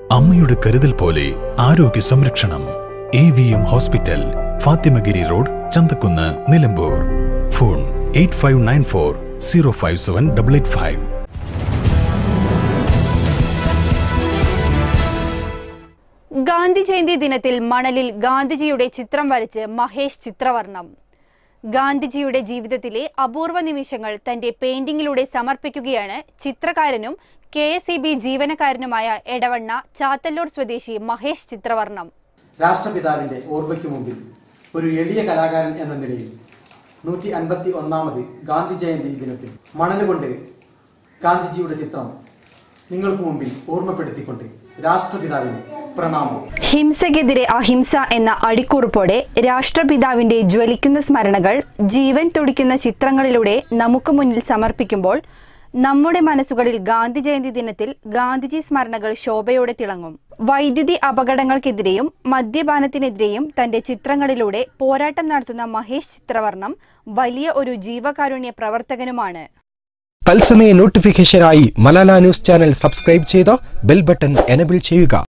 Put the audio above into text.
അമ്മയുടെ കരുതൽ പോലെ ആരോഗ്യ സംരക്ഷണം A V M hospital Fathimagiri road Chanthakunnu Nilambur phone eight five nine four zero five seven double eight five Gandhi Jayanti ദിനത്തിൽ മണലിൽ ഗാന്ധിജിയുടെ ചിത്രം വരച്ച് മഹേഷ് ചിത്രവർണം ഗാന്ധിജിയുടെ ജീവിതത്തിലെ അപൂർവ നിമിഷങ്ങൾ തന്റെ പെയിന്റിങ്ങിലൂടെ സമർപ്പിക്കുകയാണ് ചിത്രകാരനും കെ എസ് ഇ ബി ജീവനക്കാരനുമായ എടവണ്ണ ചാത്തല്ലൂർ സ്വദേശി മഹേഷ് ചിത്രവർണം രാഷ്ട്രപിതാവിന്റെ ഓർമ്മയ്ക്ക് മുമ്പിൽ ഒരു എളിയ കലാകാരൻ എന്ന നിലയിൽ നൂറ്റി അൻപത്തി ഒന്നാമത് ഗാന്ധി ജയന്തി ദിനത്തിൽ മണലുകൊണ്ട് ഗാന്ധിജിയുടെ ചിത്രം നിങ്ങൾക്ക് മുമ്പിൽ ഓർമ്മപ്പെടുത്തിക്കൊണ്ട് രാഷ്ട്രപിതാവിന് പ്രണാമം ഹിംസയ്ക്കെതിരെ അഹിംസ എന്ന അടിക്കുറിപ്പോടെ രാഷ്ട്രപിതാവിന്റെ ജ്വലിക്കുന്ന സ്മരണകൾ ജീവൻ തുടിക്കുന്ന ചിത്രങ്ങളിലൂടെ നമുക്ക് മുന്നിൽ സമർപ്പിക്കുമ്പോൾ നമ്മുടെ മനസ്സുകളിൽ ഗാന്ധി ജയന്തി ദിനത്തിൽ ഗാന്ധിജി സ്മരണകൾ ശോഭയോടെ തിളങ്ങും വൈദ്യുതി അപകടങ്ങൾക്കെതിരെയും മദ്യപാനത്തിനെതിരെയും തന്റെ ചിത്രങ്ങളിലൂടെ പോരാട്ടം നടത്തുന്ന മഹേഷ് ചിത്രവർണം വലിയ ഒരു ജീവകാരുണ്യ പ്രവർത്തകനുമാണ് തത്സമയ നോട്ടിഫിക്കേഷനായി മലാല ന്യൂസ് ചാനൽ സബ്സ്ക്രൈബ് ചെയ്ത് ബെൽ ബട്ടൺ എനബിൾ ചെയ്യുക